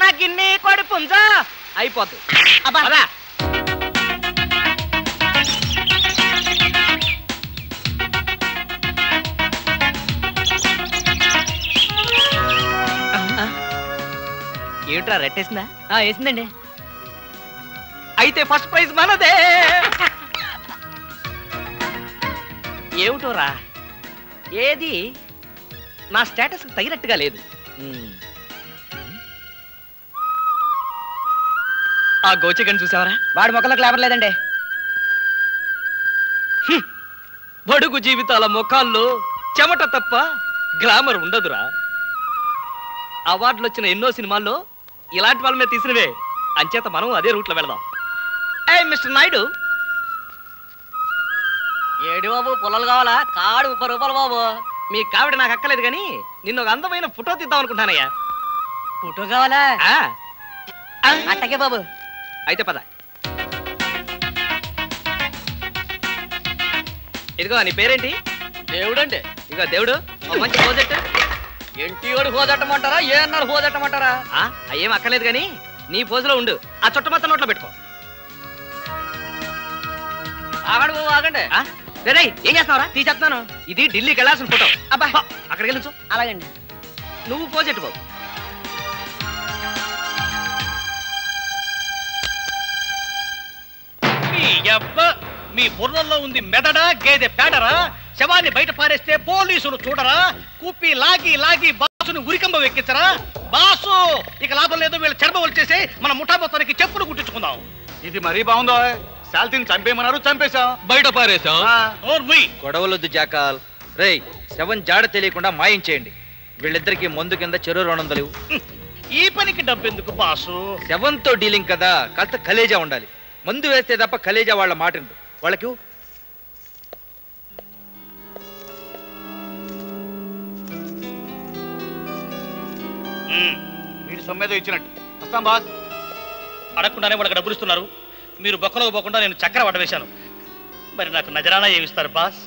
గిన్ని కోడి పుంజా అయిపోద్ది అబ్బా. పదా. ఏమిట్రా రెట్టేసిందా ఆ, వేసిందండి అయితే ఫస్ట్ ప్రైజ్ మనదే ఏమిటోరా ఏది నా స్టేటస్ తగినట్టుగా లేదు ఉమ్. ఆ గోచికని చూసావరా వాడి మొక్కలకు లేబర్ లేదండి బడుగు జీవితాల ముఖాల్లో చెమట తప్ప గ్లామర్ ఉండదురా అవార్డులు వచ్చిన ఎన్నో సినిమాల్లో ఇలాంటి వాళ్ళ మీద తీసినవే అంచేత మనం అదే రూట్లో వెళదాం ఏ మిస్టర్ నాయుడు ఏడు బాబు పొలాలు కావాలా కాడు ముప్పై రూపాయలు బాబు మీ కావిడ నాకు అక్కలేదు కానీ నిన్ను ఒక అందమైన ఫోటో తీద్దాం అనుకుంటానయ్యా ఫోటో కావాలా ఆ, ఆ, అట్టకే బాబు అయితే పద ఇదిగో నీ పేరేంటి దేవుడండి ఇదిగో దేవుడు ఓ మంచి ప్రాజెక్ట్ ఎంటి వాడు హోదట్టమంటారా ఏ అన్నారు హోదట్టమంటారా అయ్యేం అక్కర్లేదు కానీ నీ పోజులో ఉండు ఆ చుట్ట మొత్తం నోట్లో పెట్టుకో ఆగండి బాబు ఆగండి ఆ? రేయ్, రేయ్, ఏం చేస్తున్నావురా తీసేస్తున్నాను ఇది ఢిల్లీకి వెళ్ళాల్సిన ఫోటో అబ్బా. హ, అక్కడికి వెళ్ళొచ్చు అలాగండి నువ్వు పోజెట్టు బాబు మీ యబ్బ మీ బుర్రల్లో ఉంది మెదడా గేదె పేడరా శవాన్ని బయట పారేస్తే పోలీసులు చూడరా కూపి లాగి లాగి బాసుని ఉరికంబ ఎక్కించరా బాసు ఇక లాభం లేదు వీళ్ళ చర్మ వచ్చేసి మన ముఠా మొత్తానికి చెప్పులు కుట్టించుకుందాం ఇది మరీ బాగుందో శాల్తీని చంపేయమన్నారు చంపేశాం బయట పారేసాం ఆ, నోర్ముయ్ గొడవలొద్దు జాకాల్ రేయ్ శవం జాడ తెలియకుండా మాయించేయండి వీళ్ళిద్దరికి మందు కింద చెరువు రెండు వందలు ఇవ్వు. ఈ పనికి డబ్బెందుకు బాసు శవంతో డీలింగ్ కదా కాస్త కలేజా ఉండాలి మందు వేస్తే తప్ప కలేజా వాళ్ళ మాట వినరు. వాళ్ళకి ఇవ్వు. ఉమ్, వీడి సొమ్మేదో ఇచ్చినట్టు వస్తాం బాస్ అడగకుండానే వాళ్ళకి డబ్బులు ఇస్తున్నారు మీరు బొక్కలోకి పోకుండా నేను చక్కెర పట్ట వేశాను మరి నాకు నజరానా ఏమిస్తారు బాస్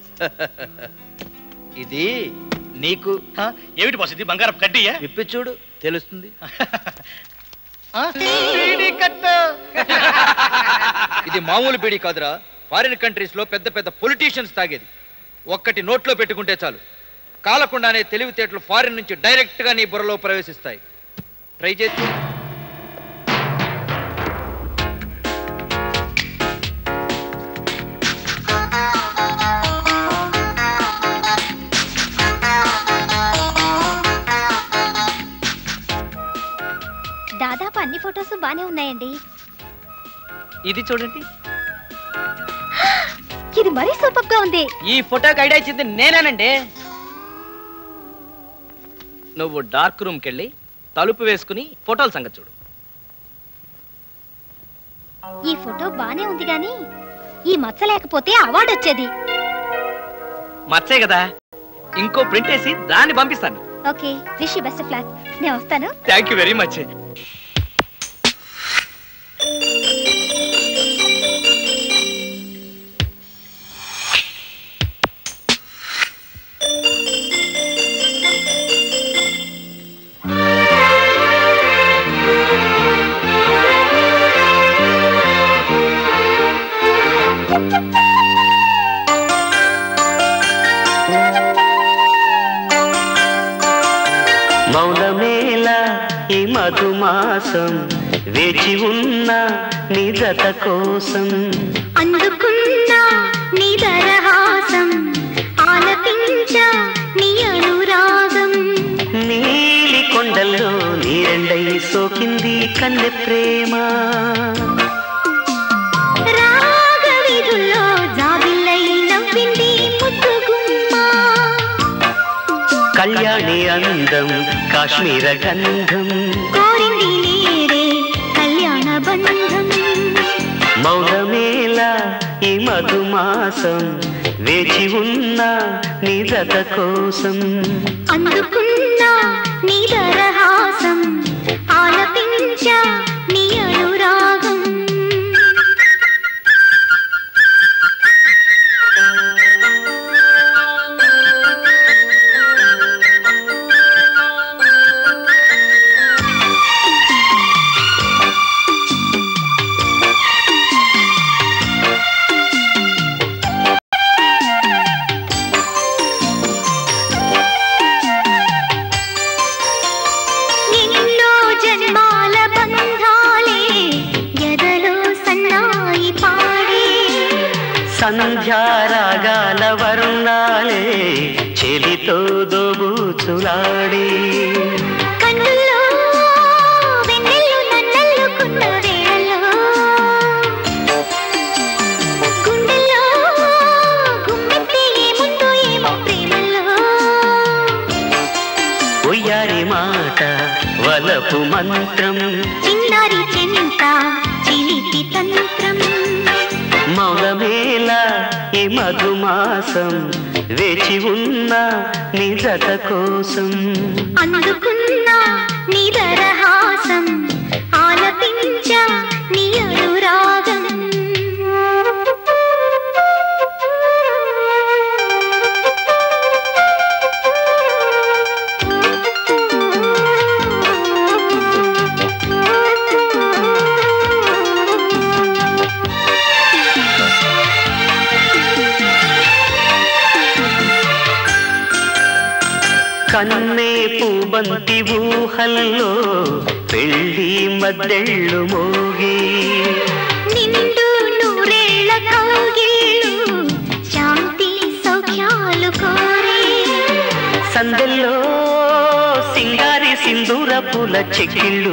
ఇది నీకు హ? ఏమిటి బాస్ ఇది బంగారం కడ్డీయా విప్పి చూడు తెలుస్తుంది ఆ? బీడీ కట్టు. ఇది మామూలు బీడీ కాదురా ఫారిన్ కంట్రీస్ లో పెద్ద పెద్ద పొలిటీషియన్స్ తాగేది ఒక్కటి నోట్లో పెట్టుకుంటే చాలు కాలకుండానే తెలివితేటలు ఫారిన్ నుంచి డైరెక్ట్ గా నీ బుర్రలో ప్రవేశిస్తాయి ట్రై చేసి చూడు. దాదాపు అన్ని ఫొటోస్ బానే ఉన్నాయండి ఇది చూడండి ఇది మరీ సూపర్ గా ఉంది ఈ ఫోటోకి ఐడియా ఇచ్చింది నేనేనండి నువ్వు డార్క్ రూమ్కి వెళ్ళి తలుపు వేసుకుని ఫోటోల సంగతి చూడు ఈ ఫోటో బానే ఉంది గాని ఈ మచ్చ లేకపోతే అవార్డు వచ్చేది మచ్చే కదా ఇంకో ప్రింట్ వేసి దాన్ని పంపిస్తాను ఓకే రిషి బెస్ట్ ఫ్లాట్ నేను వస్తాను థ్యాంక్ యూ వెరీ మచ్ మౌనమేలా ఈ మధుమాసం వేచి ఉన్న నిరత కోసం అందుకున్నా నీ దరహాసం ఆలపించ నీ అనురాగం నీలి కొండల్లో నీరెండై సోకింది కన్నె ప్రేమ రాగవిధుల్లో జాబిల్లై నవ్వింది ముద్దుగుమ్మ కళ్యాణి అందం కాశ్మీర గంధం కోరింది నేరే కళ్యాణ బంధం మౌనమేలా ఈ మధుమాసం వేచి ఉన్న నిరత కోసం అందుకున్నా నీ దరహాసం ఆలపించ నీ అనురాగం సంధ్యారాగాల వర్ణాలే చెలితో దోబూచులాడి కన్నుల్లో వెన్నెల్లు నన్నల్లుకున్న వేళలో గుండెల్లో గుమ్మెత్తి ఏముందో ఏమో ప్రేమలో ఉయ్యారి మాట వలపు మంత్రం చిన్నారి చెంత చిలిపి తంత్రం మౌనమేళ ఈ మధుమాసం వేచి ఉన్న నిజత కోసం అందుకున్న నిదరహాసం ఆలపించ నీ అనురాగం కన్నే పూబంతి ఊహల్లో పెళ్ళి మద్దెళ్ళు మోగి నిండు నూరేళ్ల కౌగిళ్ళు శాంతి సౌఖ్యాలు కోరే సందెల్లో సింగారి సింధూర పూల చెక్కిళ్ళు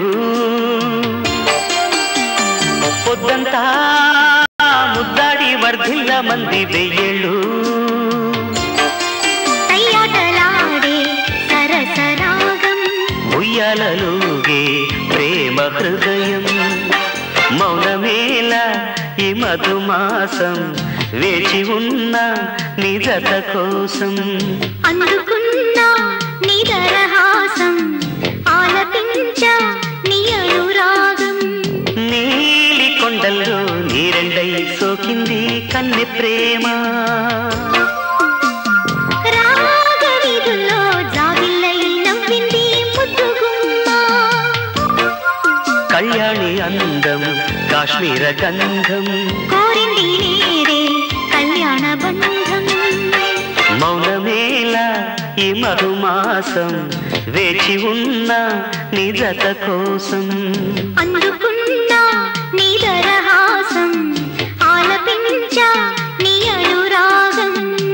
పొద్దంతా ముద్దాడి వర్ధిల్ల మంది వెయ్యేళ్ళు కయ్యాటలాడే సరసరాగం ఉయ్యాలలోగే ప్రేమ హృదయం మౌనమేళ ఈ మధుమాసం వేచి ఉన్న నిజత కోసం అందుకున్న నిదరహాసం ఆలపించ నీ అనురాగం నీలి కొండల్లో నీరెండై సోకింది కన్నె ప్రేమ రాగవీధుల్లో జాబిల్లై నవ్వింది ముద్దుగుమ్మ కళ్యాణి అందం కాశ్మీర గంధం కోరింది నేరే కళ్యాణ బంధం మౌనమేళ ఈ మధుమాసం వేచి ఉన్న నిజత కోసం అందుకున్న నిదరహాసం ఆలపించ నీ అనురాగం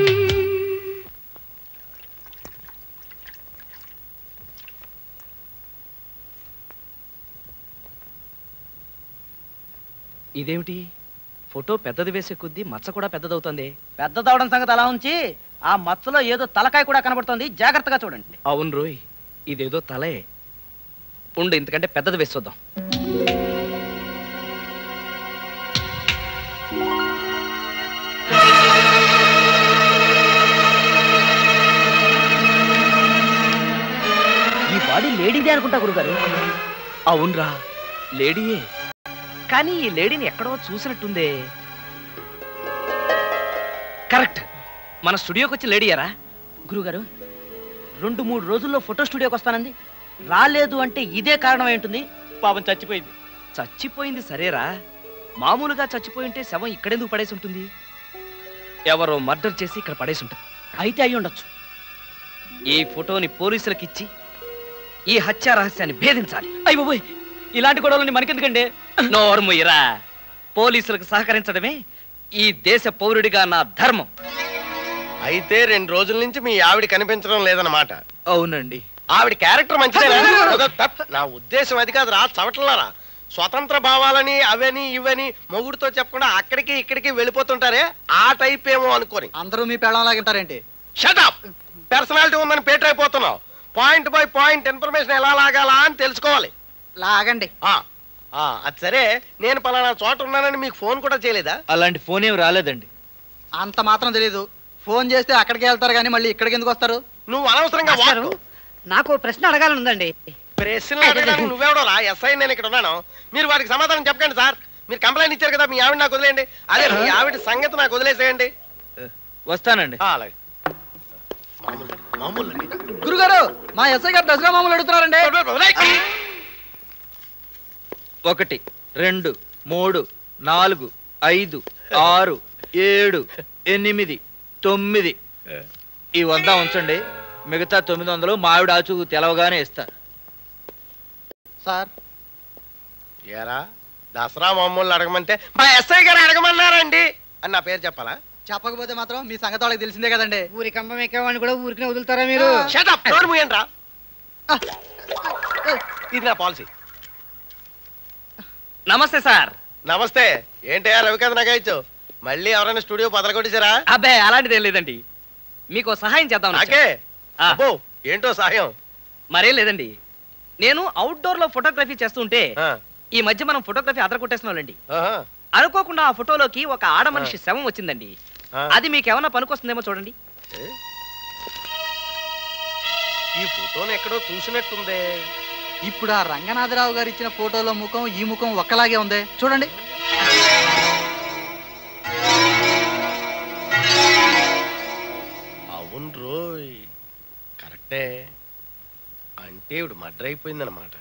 ఇదేమిటి ఫోటో పెద్దది వేసే కొద్దీ మచ్చ కూడా పెద్దదవుతుంది పెద్ద దవడం సంగతి అలా ఉంచి ఆ మచ్చలో ఏదో తలకాయ కూడా కనబడుతుంది జాగ్రత్తగా చూడండి అవును రోయ్ ఇదేదో తలే ఉండు ఇంతకంటే పెద్దది వేసి చూద్దాం ఈ బాడీ లేడీదే అనుకుంటా గురుగారు అవునరా లేడీయే కానీ ఈ లేడీని ఎక్కడో చూసినట్టుందే కరెక్ట్ మన స్టూడియోకి వచ్చిన లేడీయారా గురుగారు రెండు మూడు రోజుల్లో ఫోటో స్టూడియోకి వస్తానంది రాలేదు అంటే ఇదే కారణం ఏంటుంది పాపం చచ్చిపోయింది చచ్చిపోయింది సరేరా మామూలుగా చచ్చిపోయి ఉంటే శవం ఇక్కడెందుకు పడేసి ఉంటుంది ఎవరో మర్డర్ చేసి ఇక్కడ పడేసి ఉంటారు అయితే అయి ఉండొచ్చు ఈ ఫోటోని పోలీసులకు ఇచ్చి ఈ హత్య రహస్యాన్ని భేదించాలి అయ్య బాబోయ్ ఇలాంటి గొడవలని మనకెందుకండి నోర్ముయ్యరా పోలీసులకు సహకరించడమే ఈ దేశ పౌరుడిగా నా ధర్మం అయితే రెండు రోజుల నుంచి మీ ఆవిడ కనిపించడం లేదన్నమాట అవునండి ఆవిడ క్యారెక్టర్ మంచిదేనా అదో తప్. నా ఉద్దేశం అది కాదు రా చవటలారా స్వతంత్ర భావాలని అవని ఇవని మొగుడుతో చెప్పకుండా అక్కడికి ఇక్కడికి వెళ్ళిపోతుంటారే ఆ టైప్ ఏమో అనుకోని అందరూ మీ పెళ్ళంలాగుంటారేంటి షటప్ పర్సనాలిటీ ఉందని పేటర్ అయిపోతున్నావు పాయింట్ బై పాయింట్ ఇన్ఫర్మేషన్ ఎలా లాగాలా అని తెలుసుకోవాలి లాగండి ఆ, ఆ, అది సరే నేను పలానా చోట ఉన్నానని మీకు ఫోన్ కూడా చేయలేదా అలాంటి ఫోన్ ఏం రాలేదండి అంత మాత్రం తెలీదు ఫోన్ చేస్తే అక్కడికి వెళ్తారు కానీ మళ్ళీ ఇక్కడికి ఎందుకు వస్తారు నువ్వు అనవసరంగా వాక్కు. నాకు ప్రశ్న అడగాలనుందండి ప్రశ్నలు అడగడానికి నువ్వెవడో రా ఎస్ఐ నేను ఇక్కడ ఉన్నాను మీరు వాడికి సమాధానం చెప్పండి సార్ మీరు కంప్లైంట్ ఇచ్చారు కదా మీ ఆవిడ నాకు వదిలేయండి అదే మీ ఆవిడ సంగతి నాకు వదిలేసేయండి వస్తానండి ఆ, అలాగే మామూలు మామూలు అండి. గురుగారు మా ఎస్ఐ గారు దసరా మామూలు అడుగుతున్నారండి వదిలేయ్. ఒకటి రెండు మూడు నాలుగు ఐదు ఆరు ఏడు ఎనిమిది తొమ్మిది ఈ వంద ఉంచండి మిగతా తొమ్మిది వందలు మావిడ ఆచు తెలవగానే ఇస్తా సార్ ఏరా దసరా మామూలు అడగమంటే మా ఎస్ఐ గారు అడగమన్నారండి అని నా పేరు చెప్పాలా చెప్పకపోతే మాత్రం మీ సంగతి వాళ్ళకి తెలిసిందే కదండి ఊరి కంపం ఎక్కేవాడిని కూడా ఊరికినే వదులుతారా మీరు షటప్ నోరు మూయండి రా ఇది నా పాలసీ నమస్తే సార్ నమస్తే ఏంటయ్యా రవికాంత్ నగాయిచ్చు మళ్ళీ ఎవరైనా స్టూడియో బదలగొట్టేశారా అబ్బే అలాంటిది ఏం లేదండి మీకు ఓ సహాయం చేద్దాం నాకే అబ్బో ఏంటో సహాయం మరేం లేదండి నేను అవుట్డోర్ లో ఫోటోగ్రఫీ చేస్తుంటే ఆ, ఈ మధ్య మనం ఫోటోగ్రఫీ అదర కొట్టేస్తున్నాండి ఆహా, అనుకోకుండా ఆ ఫోటోలోకి ఒక ఆడ మనిషి శవం వచ్చిందండి ఆ. అది మీకు ఏమన్నా పనికొస్తుందేమో చూడండి ఏ? ఈ ఫోటోని ఎక్కడో చూసినట్టుందే ఇప్పుడు ఆ రంగనాథరావు గారు ఇచ్చిన ఫోటోలో ముఖం ఈ ముఖం ఒక్కలాగే ఉంది చూడండి అవును రోయ్ కరెక్టే అంటే ఇప్పుడు మర్డర్ అయిపోయిందన్నమాట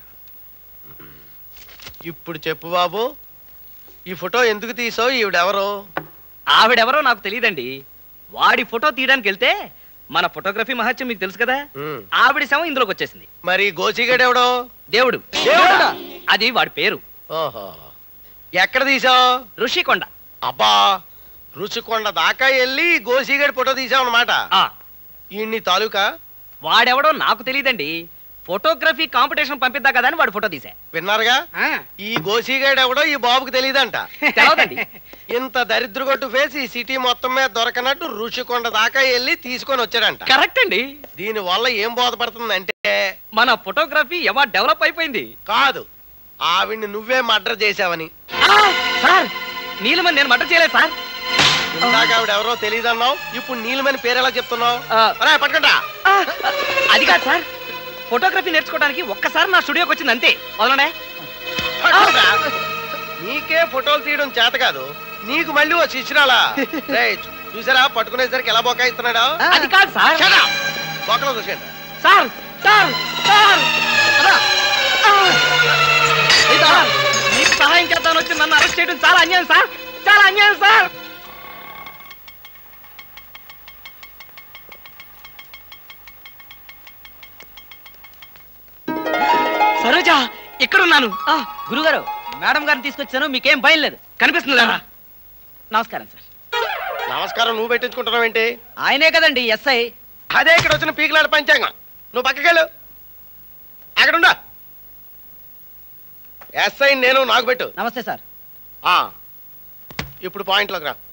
ఇప్పుడు చెప్పు బాబు ఈ ఫోటో ఎందుకు తీసావు ఈవిడెవరు ఆవిడెవరో నాకు తెలియదండి వాడి ఫోటో తీయడానికి వెళ్తే మన ఫోటోగ్రఫీ మహత్యం మీకు తెలుసు కదా ఉమ్, ఆవిడ శవం ఇందులోకి వచ్చేసింది మరి గోచిగడ్ ఎవడో దేవుడు అది వాడి పేరు ఓహో ఎక్కడ తీసావు ఋషికొండ అబ్బా రుచికొండ దాకా వెళ్ళి గోసిగడ్ ఫోటో తీసావు అనమాట ఆ ఈ తాలూకా వాడెవడో నాకు తెలియదండి ఫోటోగ్రఫీ కాంపిటీషన్ పంపిద్దా కదా అని వాడు ఫోటో తీసా విన్నారుగా ఈ గోసిగడ్ ఎవడో ఈ బాబుకి తెలియదంట తెలవదండి ఇంత దరిద్రగొట్టు ఫేస్ ఈ సిటీ మొత్తం మీద దొరకనట్టు రుచికొండ దాకా వెళ్ళి తీసుకొని వచ్చాడంట కరెక్ట్ అండి దీని వల్ల ఏం బోధపడుతుందంటే మన ఫోటోగ్రఫీ ఎవా డెవలప్ అయిపోయింది కాదు ఆవిడ్ని నువ్వే మర్డర్ చేసావని ఆ, సార్ నీలమని నేను మటర్ చేయలేదు సార్ ఇందాక ఆవిడ ఎవరో తెలియదన్నావు ఇప్పుడు నీలమని పేరు ఎలా చెప్తున్నావు ఆ, అరే పట్టుకుంటా ఆ, అది కాదు సార్ ఫోటోగ్రఫీ నేర్చుకోవడానికి ఒక్కసారి నా స్టూడియోకి వచ్చింది అంతే వదలండే పట్టుకుంటా. నీకే ఫోటోలు తీయడం చేత కాదు నీకు మళ్ళీ ఓ శిష్యురాలా రేయ్, చూసారా పట్టుకునేసరికి ఎలా బొకాయిస్తున్నాడా అది కాదు సార్ బొక్కలో చూసేయండి సార్ సార్ సార్ ఆ! సార్, మీకు సహాయం చేద్దామని వచ్చి నన్ను అరెస్ట్ చేయడం చాలా అన్యాయం సార్ చాలా అన్యాయం సార్ సరోజ ఇక్కడున్నాను ఆ, గురుగారు మేడం గారిని తీసుకొచ్చాను మీకేం భయం లేదు కనిపిస్తుందా నమస్కారం సార్ నమస్కారం నువ్వు పెట్టించుకుంటున్నావు ఏంటి ఆయనే కదండి ఎస్ఐ అదే ఇక్కడ వచ్చిన పీకిలాడ పంచాంగం నువ్వు పక్కకెళ్ళు అక్కడ ఉండా ఎస్ఐ నేను నాకు పెట్టు నమస్తే సార్ ఆ, ఇప్పుడు పాయింట్లోకి రా